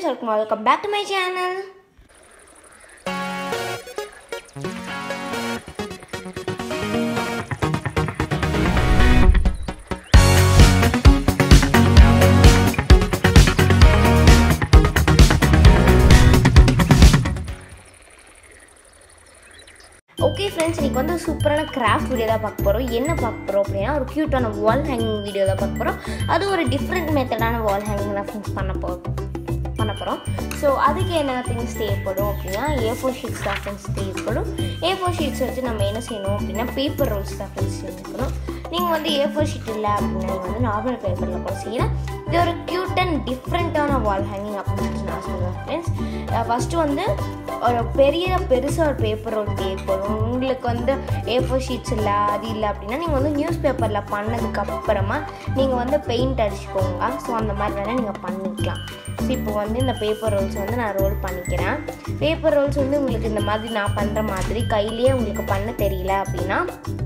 friends welcome welcome back to my channel okay friends இன்னைக்கு வந்து சூப்பரான கிராஃப்ட் வீடியோ தான் பார்க்க போகிறோம் என்ன பார்க்க போகிறோம் அப்படின்னா ஒரு க்யூட்டான வால் ஹேங்கிங் வீடியோ தான் பார்க்க போகிறோம் அது ஒரு டிஃப்ரெண்ட் மெத்தடான வால் ஹேங்கிங் தான் ஃப்ரெண்ட்ஸ் பண்ண போ பண்ண போகிறோம் ஸோ அதுக்கு என்ன திங்ஸ் தேவைப்படும் அப்படின்னா ஏ ஃபோர் ஷீட்ஸ் தான் ஃப்ரெண்ட்ஸ் தேவைப்படும் ஏ ஃபோர் ஷீட்ஸ் வச்சு நம்ம என்ன செய்யணும் அப்படின்னா பேப்பர் ரோல்ஸ் தான் ஃப்ரெண்ட்ஸ் செய்யணும் நீங்கள் வந்து ஏ ஃபோர் ஷீட் இல்லை அப்படின்னா நீங்கள் வந்து நார்மல் பேப்பரில் கூட செய்யலாம் இது ஒரு க்யூட் அண்ட் டிஃப்ரெண்ட்டான வால் ஹேங்கிங் அப்படின்னு சொல்லி நான் சொல்லுவேன் ஃப்ரெண்ட்ஸ் ஃபஸ்ட்டு வந்து ஒரு பெரிய பெருசாக ஒரு பேப்பர் ரோல் தேவைப்படும் உங்களுக்கு வந்து ஏ ஃபோர் ஷீட்ஸ் இல்லை அது இல்லை அப்படின்னா நீங்கள் வந்து நியூஸ் பேப்பரில் பண்ணதுக்கு அப்புறமா நீங்கள் வந்து பெயிண்ட் அடிச்சுக்கோங்க ஸோ அந்த மாதிரி வேணால் நீங்கள் பண்ணிக்கலாம் ஸோ இப்போ வந்து இந்த பேப்பர் ரோல்ஸ் வந்து நான் ரோல் பண்ணிக்கிறேன் பேப்பர் ரோல்ஸ் வந்து உங்களுக்கு இந்த மாதிரி நான் பண்ணுற மாதிரி கையிலேயே உங்களுக்கு பண்ண தெரியல அப்படின்னா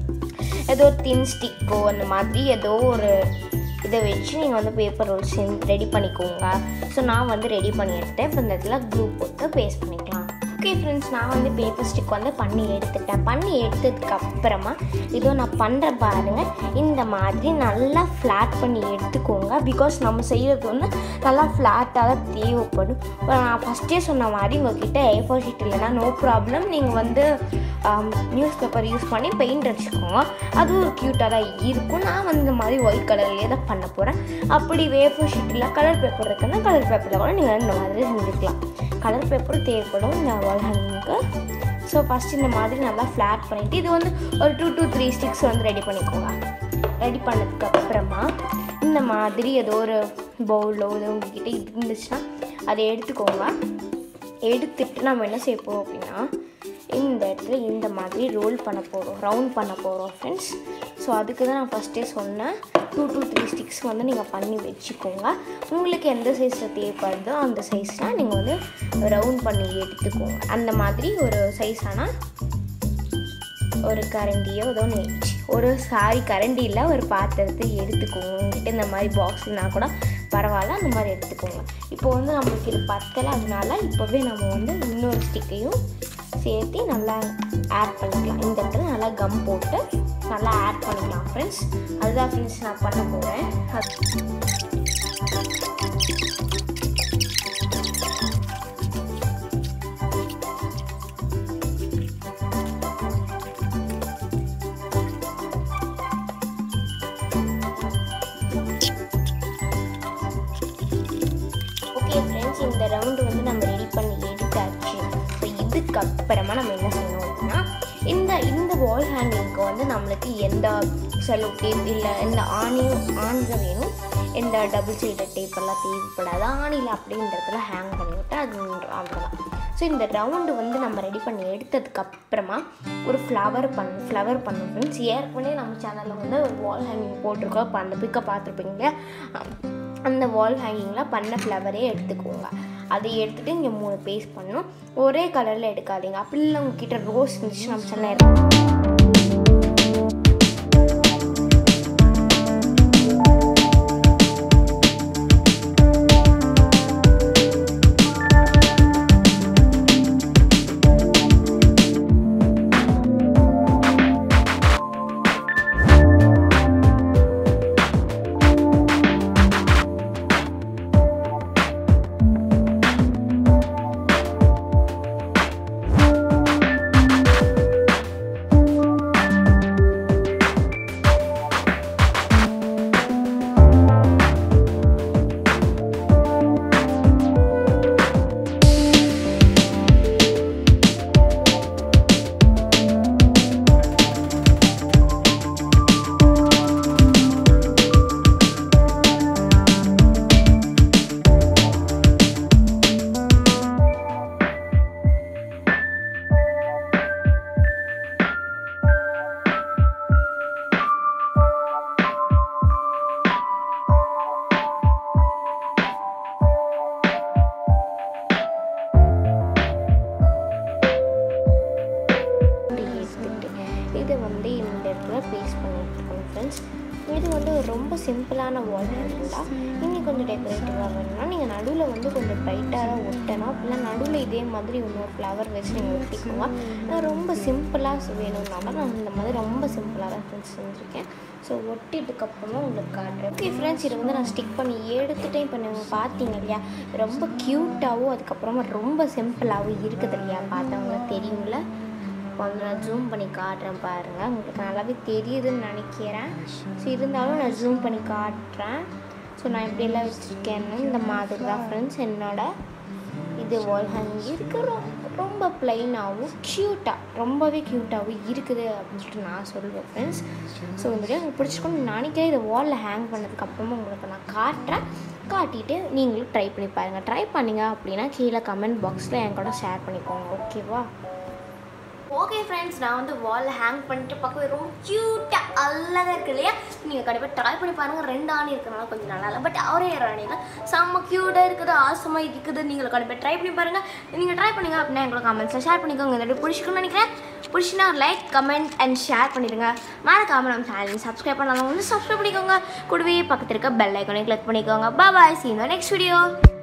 ஏதோ ஒரு தின் ஸ்டிக்கோ அந்த மாதிரி ஏதோ ஒரு இதை வச்சு நீங்கள் வந்து பேப்பர் ரோல்ஸ் ரெடி பண்ணிக்கோங்க ஸோ நான் வந்து ரெடி பண்ணி எடுத்தேன் இப்போ இந்த இடத்துல க்ளூ போட்டு பேஸ்ட் பண்ணிக்கலாம் ஓகே ஃப்ரெண்ட்ஸ் நான் வந்து பேப்பர் ஸ்டிக் வந்து பண்ணி எடுத்துட்டேன் பண்ணி எடுத்ததுக்கு அப்புறமா இதோ நான் பண்ணுற பாருங்க இந்த மாதிரி நல்லா ஃப்ளாட் பண்ணி எடுத்துக்கோங்க பிகாஸ் நம்ம செய்கிறது வந்து நல்லா ஃப்ளாட்டாக தான் தேவைப்படும் இப்போ நான் ஃபஸ்ட்டே சொன்ன மாதிரி உங்ககிட்ட ஏ ஃபோர் ஷீட் இல்லைன்னா நோ ப்ராப்ளம் நீங்கள் வந்து நியூஸ் பேப்பர் யூஸ் பண்ணி பெயிண்ட் அடிச்சுக்கோங்க அது ஒரு க்யூட்டாக தான் இருக்கும் நான் வந்து இந்த மாதிரி ஒயிட் கலர்லேயே தான் பண்ண போகிறேன் அப்படி வேஃபர் ஷீட்டில் கலர் பேப்பர் இருக்குன்னா கலர் பேப்பரில் கூட நீங்கள் இந்த மாதிரி செஞ்சுக்கலாம் கலர் பேப்பரும் தேவைப்படும் இந்த வால் ஹேங்கிங்க்கு ஸோ ஃபஸ்ட் இந்த மாதிரி நல்லா ஃப்ளாட் பண்ணிவிட்டு இது வந்து ஒரு டூ டூ த்ரீ ஸ்டிக்ஸ் வந்து ரெடி பண்ணிக்கோங்க ரெடி பண்ணதுக்கு அப்புறமா இந்த மாதிரி ஏதோ ஒரு பவுலோ இது உங்ககிட்ட இருந்துச்சுன்னா அதை எடுத்துக்கோங்க எடுத்துட்டு நம்ம என்ன செய்ய போகிறோம் அப்படின்னா இந்த இடத்துல இந்த மாதிரி ரோல் பண்ண போகிறோம் ரவுண்ட் பண்ண போகிறோம் ஃப்ரெண்ட்ஸ் ஸோ அதுக்கு தான் நான் ஃபஸ்ட்டே சொன்னேன் டூ டூ த்ரீ ஸ்டிக்ஸ் வந்து நீங்கள் பண்ணி வச்சுக்கோங்க உங்களுக்கு எந்த சைஸில் தேவைப்படுதோ அந்த சைஸ்னால் நீங்கள் வந்து ரவுண்ட் பண்ணி எடுத்துக்கோங்க அந்த மாதிரி ஒரு சைஸானால் ஒரு கரண்டியோ ஏதோ ஒன்று வச்சு ஒரு சாரி கரண்டி இல்லை ஒரு பாத்திரத்தை எடுத்துக்கோங்க உங்ககிட்ட இந்த மாதிரி பாக்ஸ்னா கூட பரவாயில்ல அந்த மாதிரி எடுத்துக்கோங்க இப்போ வந்து நம்மளுக்கு இது பத்தலை அதனால இப்போவே நம்ம வந்து இன்னொரு ஸ்டிக்கையும் சேர்த்து நல்லா ஆட் பண்ணிக்கலாம் இந்த இடத்துல நல்லா கம் போட்டு நல்லா ஆட் பண்ணிக்கலாம் ஃப்ரெண்ட்ஸ் அதுதான் ஃப்ரெண்ட்ஸ் நான் பண்ண போகிறேன் ஓகே ஃப்ரெண்ட்ஸ் இந்த ரவுண்டு வந்து நம்ம ரெடி பண்ணி எடுத்தாச்சு ஸோ இதுக்கப்புறமா நம்ம என்ன செய்யணும் அப்படின்னா இந்த இந்த வால் ஹேங்கிங்க்கு வந்து நம்மளுக்கு எந்த செலோ டேப் இல்லை எந்த ஆணியும் ஆணில் வேணும் எந்த டபுள் சைடட் டேப் எல்லாம் தேவைப்படாது ஆணியில் அப்படின்றதுல ஹேங் பண்ணிவிட்டு அது அவ்வளோதான் ஸோ இந்த ரவுண்டு வந்து நம்ம ரெடி பண்ணி எடுத்ததுக்கு அப்புறமா ஒரு ஃப்ளவர் பண்ணு ஃப்ளவர் பண்ணும் ஃப்ரெண்ட்ஸ் ஏற்கனவே நம்ம சேனலில் வந்து ஒரு வால் ஹேங்கிங் போட்டிருக்கோம் இப்போ அந்த பிக்கை பார்த்துருப்பீங்க அந்த வால் ஹேங்கிங்கில் பண்ண ஃப்ளவரே எடுத்துக்கோங்க அதை எடுத்துகிட்டு இங்கே மூணு பேஸ்ட் பண்ணணும் ஒரே கலரில் எடுக்காதீங்க அப்படி இல்லை உங்ககிட்ட ரோஸ் இருந்துச்சு நம்ம சேனல் ரொம்ப சிம்பிளான வால் ஹேங்கிங் தான் இன்னும் கொஞ்சம் டெக்கரேட்டிவாக வேணும்னா நீங்கள் நடுவில் வந்து கொஞ்சம் ப்ரைட்டாக ஒட்டணும் அப்படின்னா நடுவில் இதே மாதிரி இன்னொரு ஃப்ளவர் வச்சு நீங்கள் ஒட்டிக்கோங்க நான் ரொம்ப சிம்பிளாக வேணும்னால நான் இந்த மாதிரி ரொம்ப சிம்பிளாக தான் ஃப்ரெண்ட்ஸ் செஞ்சுருக்கேன் ஸோ ஒட்டிட்டுக்கப்புறமா உங்களுக்கு காட்டுறேன் ஓகே ஃப்ரெண்ட்ஸ் இதை வந்து நான் ஸ்டிக் பண்ணி எடுத்துட்டேன் இப்போ நீங்கள் பார்த்தீங்க இல்லையா ரொம்ப க்யூட்டாகவும் அதுக்கப்புறமா ரொம்ப சிம்பிளாகவும் இருக்குது இல்லையா பார்த்தவங்க தெரியும்ல வந்து நான் ஜூம் பண்ணி காட்டுறேன் பாருங்கள் உங்களுக்கு நல்லாவே தெரியுதுன்னு நினைக்கிறேன் ஸோ இருந்தாலும் நான் ஜூம் பண்ணி காட்டுறேன் ஸோ நான் எப்படியெல்லாம் வச்சுருக்கேன்னு இந்த மாதிரி தான் ஃப்ரெண்ட்ஸ் என்னோட இது வால் ஹேங்கிங் இருக்கு ரொம்ப ரொம்ப ப்ளைனாகவும் க்யூட்டாக ரொம்பவே க்யூட்டாகவும் இருக்குது அப்படின்னு சொல்லிட்டு நான் சொல்லுவேன் ஃப்ரெண்ட்ஸ் ஸோ இந்த வீடியோ உங்களுக்கு பிடிச்சிக்கணும் நினைக்கிறேன் இதை வாலில் ஹேங் பண்ணதுக்கப்புறமா உங்களுக்கு நான் காட்டுறேன் காட்டிட்டு நீங்களும் ட்ரை பண்ணி பாருங்கள் ட்ரை பண்ணீங்க அப்படின்னா கீழே கமெண்ட் பாக்ஸில் என் கூட ஷேர் பண்ணிக்கோங்க ஓகேவா ஓகே ஃப்ரெண்ட்ஸ் நான் வந்து வால் ஹேங் பண்ணிட்டு பார்க்கவே ரொம்ப க்யூட்டாக அழகாக இருக்கு இல்லையா நீங்கள் கண்டிப்பாக ட்ரை பண்ணி பாருங்கள் ரெண்டு ஆணி இருக்கிறனால கொஞ்சம் நல்லா இல்லை பட் ஒரே ஒரு ஆணியில் செம்ம க்யூட்டாக இருக்குது ஆசமாக இருக்குது நீங்கள் கண்டிப்பாக ட்ரை பண்ணி பாருங்கள் நீங்கள் ட்ரை பண்ணுங்க அப்படின்னா எங்களோட கமெண்ட்ஸில் ஷேர் பண்ணிக்கோங்க இந்த வீடியோ பிடிச்சிக்கணும்னு நினைக்கிறேன் பிடிச்சினா லைக் கமெண்ட் அண்ட் ஷேர் பண்ணிடுங்க மறக்காம நம்ம சேனல் சப்ஸ்கிரைப் பண்ணாலும் வந்து சப்ஸ்கிரைப் பண்ணிக்கோங்க கூடவே பக்கத்தில் இருக்க பெல் ஐக்கனை கிளிக் பண்ணிக்கோங்க பாய் சி இந்த நெக்ஸ்ட் வீடியோ